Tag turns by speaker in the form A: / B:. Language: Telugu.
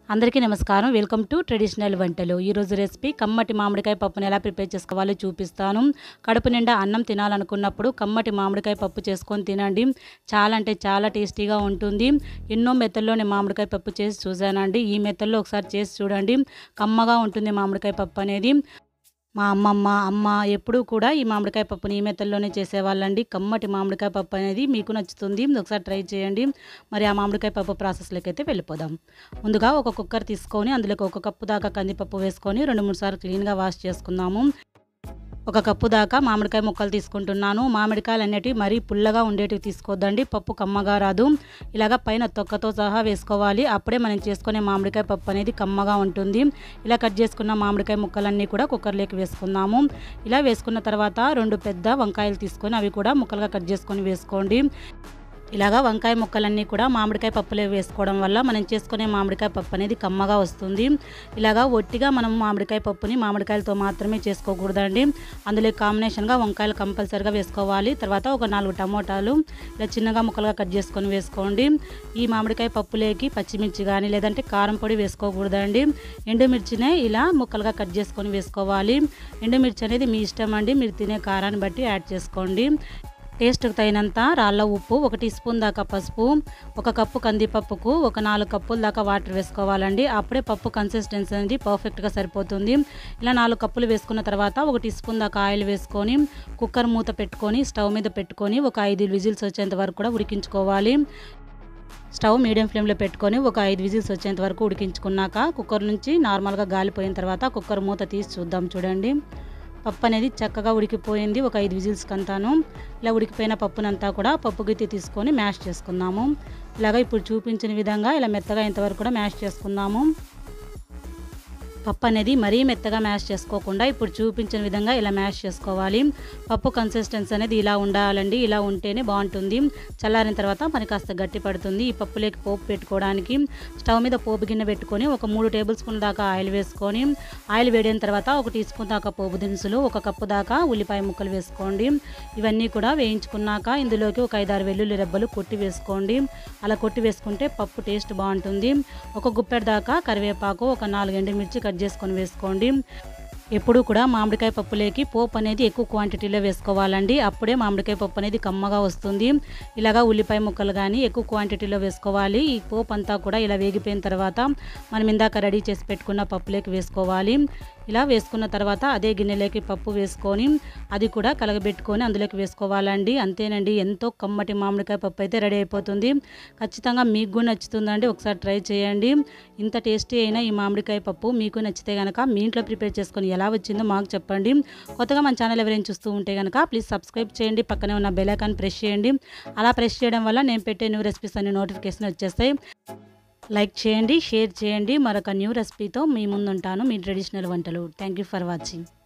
A: అందరికీ నమస్కారం వెల్కమ్ టు ట్రెడిషనల్ వంటలు ఈరోజు రెసిపీ కమ్మటి మామిడికాయ పప్పుని ఎలా ప్రిపేర్ చేసుకోవాలో చూపిస్తాను కడుపు నిండా అన్నం తినాలనుకున్నప్పుడు కమ్మటి మామిడికాయ పప్పు చేసుకొని తినండి చాలా అంటే చాలా టేస్టీగా ఉంటుంది ఎన్నో మెత్తల్లో నేను మామిడికాయ పప్పు చేసి చూశానండి ఈ మెత్తల్లో ఒకసారి చేసి చూడండి కమ్మగా ఉంటుంది మామిడికాయ పప్పు అనేది మా అమ్మమ్మ అమ్మ ఎప్పుడూ కూడా ఈ మామిడికాయ పప్పుని ఈ మెత్తల్లోనే చేసేవాళ్ళండి కమ్మటి మామిడికాయ పప్పు అనేది మీకు నచ్చుతుంది ఒకసారి ట్రై చేయండి మరి ఆ మామిడికాయ పప్పు ప్రాసెస్లోకి అయితే వెళ్ళిపోదాం ముందుగా ఒక కుక్కర్ తీసుకొని అందులోకి ఒక కప్పు దాకా కందిపప్పు వేసుకొని రెండు మూడు సార్లు క్లీన్గా వాష్ చేసుకుందాము ఒక కప్పు దాకా మామిడికాయ ముక్కలు తీసుకుంటున్నాను మామిడికాయలు అనేటివి మరీ పుల్లగా ఉండేటివి తీసుకోవద్దండి పప్పు కమ్మగా రాదు ఇలాగ పైన తొక్కతో సహా వేసుకోవాలి అప్పుడే మనం చేసుకునే మామిడికాయ పప్పు అనేది కమ్మగా ఉంటుంది ఇలా కట్ చేసుకున్న మామిడికాయ ముక్కలన్నీ కూడా కుక్కర్లోకి వేసుకుందాము ఇలా వేసుకున్న తర్వాత రెండు పెద్ద వంకాయలు తీసుకొని అవి కూడా ముక్కలుగా కట్ చేసుకొని వేసుకోండి ఇలాగా వంకాయ ముక్కలన్నీ కూడా మామిడికాయ పప్పులో వేసుకోవడం వల్ల మనం చేసుకునే మామిడికాయ పప్పు అనేది కమ్మగా వస్తుంది ఇలాగా ఒట్టిగా మనం మామిడికాయ పప్పుని మామిడికాయలతో మాత్రమే చేసుకోకూడదండి అందులో కాంబినేషన్గా వంకాయలు కంపల్సరిగా వేసుకోవాలి తర్వాత ఒక నాలుగు టమోటాలు ఇలా చిన్నగా ముక్కలుగా కట్ చేసుకొని వేసుకోండి ఈ మామిడికాయ పప్పులోకి పచ్చిమిర్చి కానీ లేదంటే కారం పొడి వేసుకోకూడదండి ఎండుమిర్చినే ఇలా ముక్కలుగా కట్ చేసుకొని వేసుకోవాలి ఎండుమిర్చి అనేది మీ ఇష్టం అండి మీరు తినే కారాన్ని బట్టి యాడ్ చేసుకోండి టేస్ట్కి తగినంత రాళ్ళ ఉప్పు ఒక టీ స్పూన్ దాకా పసుపు ఒక కప్పు కందిపప్పుకు ఒక నాలుగు కప్పుల దాకా వాటర్ వేసుకోవాలండి అప్పుడే పప్పు కన్సిస్టెన్సీ అనేది పర్ఫెక్ట్గా సరిపోతుంది ఇలా నాలుగు కప్పులు వేసుకున్న తర్వాత ఒక టీ స్పూన్ దాకా ఆయిల్ వేసుకొని కుక్కర్ మూత పెట్టుకొని స్టవ్ మీద పెట్టుకొని ఒక ఐదు విజిల్స్ వచ్చేంత వరకు కూడా ఉడికించుకోవాలి స్టవ్ మీడియం ఫ్లేమ్లో పెట్టుకొని ఒక ఐదు విజిల్స్ వచ్చేంత వరకు ఉడికించుకున్నాక కుక్కర్ నుంచి నార్మల్గా గాలిపోయిన తర్వాత కుక్కర్ మూత తీసి చూద్దాం చూడండి పప్పు అనేది చక్కగా ఉడికిపోయింది ఒక ఐదు విజిల్స్కి అంతాను ఇలా ఉడికిపోయిన పప్పునంతా కూడా పప్పు గిత్తి తీసుకొని మ్యాష్ చేసుకుందాము ఇలాగ ఇప్పుడు చూపించిన విధంగా ఇలా మెత్తగా ఇంతవరకు కూడా మ్యాష్ చేసుకుందాము పప్పు అనేది మరీ మెత్తగా మ్యాష్ చేసుకోకుండా ఇప్పుడు చూపించిన విధంగా ఇలా మ్యాష్ చేసుకోవాలి పప్పు కన్సిస్టెన్సీ అనేది ఇలా ఉండాలండి ఇలా ఉంటేనే బాగుంటుంది చల్లారిన తర్వాత మనకి కాస్త గట్టి పడుతుంది ఈ పప్పులోకి పోపు పెట్టుకోవడానికి స్టవ్ మీద పోపు గిన్నె పెట్టుకొని ఒక మూడు టేబుల్ స్పూన్ దాకా ఆయిల్ వేసుకొని ఆయిల్ వేడిన తర్వాత ఒక టీ స్పూన్ దాకా పోపు దినుసులు ఒక కప్పు దాకా ఉల్లిపాయ ముక్కలు వేసుకోండి ఇవన్నీ కూడా వేయించుకున్నాక ఇందులోకి ఒక ఐదారు వెల్లుల్లి రెబ్బలు కొట్టి వేసుకోండి అలా కొట్టి వేసుకుంటే పప్పు టేస్ట్ బాగుంటుంది ఒక గుప్పెడు దాకా కరివేపాకు ఒక నాలుగు ఎండుమిర్చి కట్ చేసుకొని వేసుకోండి ఎప్పుడు కూడా మామిడికాయ పప్పులోకి పోపు అనేది ఎక్కువ క్వాంటిటీలో వేసుకోవాలండి అప్పుడే మామిడికాయ పప్పు అనేది కమ్మగా వస్తుంది ఇలాగా ఉల్లిపాయ ముక్కలు కానీ ఎక్కువ క్వాంటిటీలో వేసుకోవాలి ఈ పోపు అంతా కూడా ఇలా వేగిపోయిన తర్వాత మనం ఇందాక రెడీ చేసి పెట్టుకున్న పప్పులోకి వేసుకోవాలి ఇలా వేసుకున్న తర్వాత అదే గిన్నెలోకి పప్పు వేసుకొని అది కూడా కలగబెట్టుకొని అందులోకి వేసుకోవాలండి అంతేనండి ఎంతో కమ్మటి మామిడికాయ పప్పు అయితే రెడీ అయిపోతుంది ఖచ్చితంగా మీకు కూడా నచ్చుతుందండి ఒకసారి ట్రై చేయండి ఇంత టేస్టీ అయిన ఈ మామిడికాయ పప్పు మీకు నచ్చితే కనుక మీ ఇంట్లో ప్రిపేర్ చేసుకొని ఎలా వచ్చిందో మాకు చెప్పండి కొత్తగా మన ఛానల్ ఎవరైనా చూస్తూ ఉంటే కనుక ప్లీజ్ సబ్స్క్రైబ్ చేయండి పక్కనే ఉన్న బెల్ ఐకాన్ ప్రెస్ చేయండి అలా ప్రెస్ చేయడం వల్ల నేను పెట్టే న్యూ రెసిపీస్ అన్ని నోటిఫికేషన్ వచ్చేస్తాయి లైక్ చేయండి షేర్ చేయండి మరొక న్యూ రెసిపీతో మీ ముందుంటాను మీ ట్రెడిషనల్ వంటలు థ్యాంక్ యూ ఫర్ వాచింగ్